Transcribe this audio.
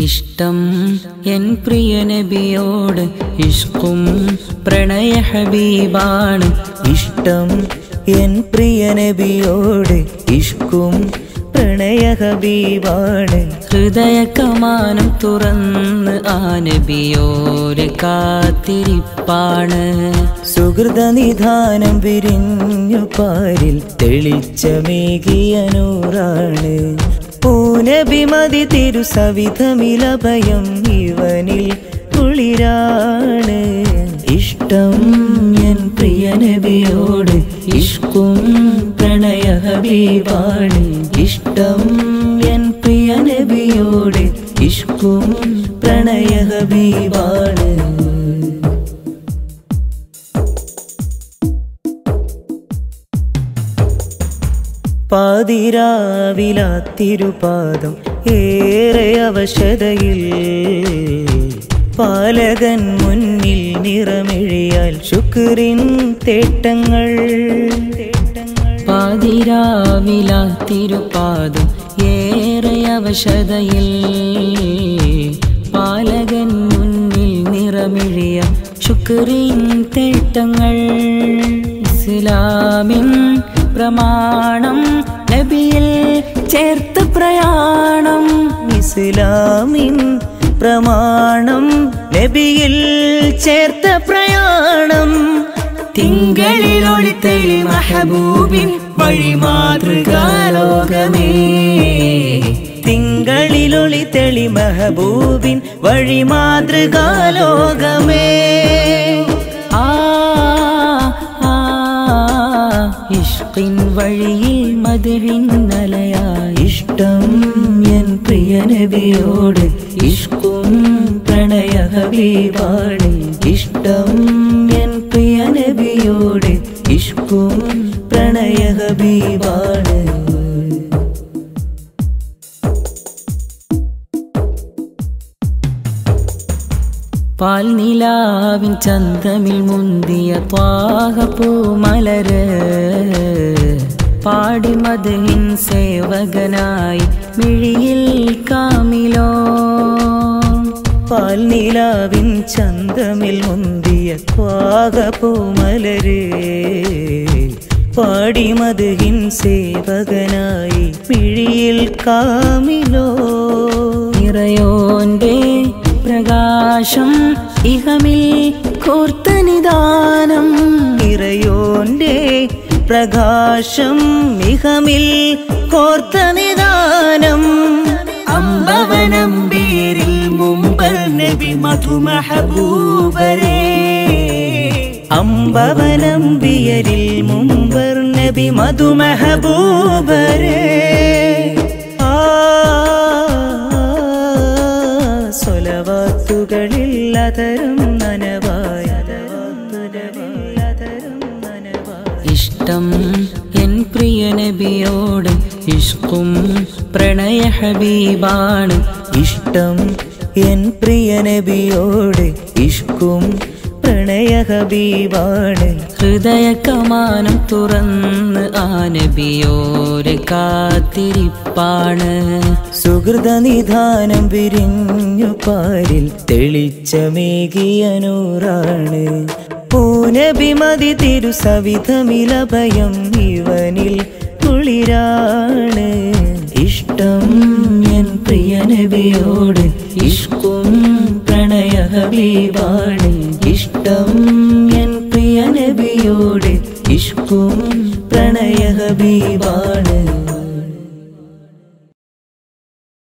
ഇഷ്ടം എൻ പ്രിയ നബിയോട് ഇഷ്കും പ്രണയ ഹബീബാണ് ഇഷ്ടം എൻ പ്രിയ നബിയോട് ഇഷ്കും പ്രണയ ഹബീബാണ് ഹൃദയ കമാനം തുറന്ന് ആ നബിയോര് കാത്തിരിപ്പാണ് സുഹൃത നിധാനം വിരിഞ്ഞു പാരിൽ തെളിച്ചമേകിയ നൂറാണ് പൂനബിമതി തിരുസവിധമിലഭയം ഇവനിൽ കുളിരാണ് ഇഷ്ടം എൻ പ്രിയ നബിയോട് ഇഷ്കും പ്രണയ ഹബീബാണ് ഇഷ്ടം എൻ പ്രിയ നബിയോട് ഇഷ്കും പ്രണയ ഹബീബാണ് പാതിരാവിലാത്തിരുപാദം ഏറെ അവശതയിൽ പാലകൻ മുന്നിൽ നിറമിഴിയാൽ ശുക്രിൻ തേട്ടങ്ങൾ പാതിരാവിലാ തിരുപാദം ഏറെ അവശതയിൽ പാലകൻ മുന്നിൽ നിറമിഴിയ ശുക്രീൻ തേട്ടങ്ങൾ ഇസ്ലാമിൻ പ്രമാണം നബിയിൽ ചേർത്ത് പ്രയാണം ഇസ്ലാമിൻ പ്രമാണം നബിയിൽ ചേർത്ത പ്രയാണം തിങ്കളിലൊളി തെളി മഹബൂബിൻ വഴി മാതൃകാലോകമേ തിങ്കളിലൊളി തെളി മെഹബൂബിൻ വഴി മാതൃകാലോകമേ ആ ആ, ഇഷ്കിൻ വഴിയിൽ മധുരിൻ നലയായി ഇഷ്ടം എൻ പ്രിയ നബിയോട് ഇഷ്കും പ്രണയ ഹബീബാണ് ഇഷ്ടം എൻ പ്രിയ നബിയോട് ഇഷ്കും പ്രണയ ഹബീബാണ് പാൽനിലാവിൻ ചന്തമിൽ മുന്തിയ ത്വാഹപ്പൂമലര് പാടി മധുഹിൻ സേവകനായി മിഴിയിൽ കാമിലോ പാൽനിലാവിൻ ചന്തമിൽ മുന്തിയ ക്വാകപൂമലര് പാടി മധുഹിൻ സേവകനായി മിഴിയിൽ കാമിലോ നിറയോന്റെ പ്രകാശം ഇഹമിൽ കോർത്ത നിദാനം ഇറയോന്റെ പ്രകാശം മിഹമിൽ കോർത്ത നിദാനം അമ്പവനം പേരിൽ മുമ്പ് നബി മധുമഹബൂബരേ അമ്പവനം ബിയരിൽ മുമ്പർ നബി മധുമഹബൂബരേ ആ സ്വലവാത്തുകളിൽ അതരം നനവായ അതരം നനവായ ഇഷ്ടം എൻ പ്രിയ നബിയോട് ഇഷ്കും പ്രണയ ഹബീബാണ് ഇഷ്ടം എൻ പ്രിയ നബിയോട് ഇഷ്കും പ്രണയ ഹബീബാണ് ഹൃദയ കമാനം തുറന്ന് ആ നബിയോര് കാത്തിരിപ്പാണ് സുഹൃത നിധാനം വിരിഞ്ഞു പാരിൽ തെളിച്ചമേകിയ നൂറാണ് പൂനബിമതി തിരുസവിധമിലഭയം ഇവനിൽ കുളിരാണ് ഇഷ്ടം എൻ പ്രിയ നബിയോട് ഇഷ്കും പ്രണയ ഹബീബാണ് ഇഷ്ടം എൻ പ്രിയ നബിയോട് ഇഷ്കും പ്രണയ ഹബീബാണ്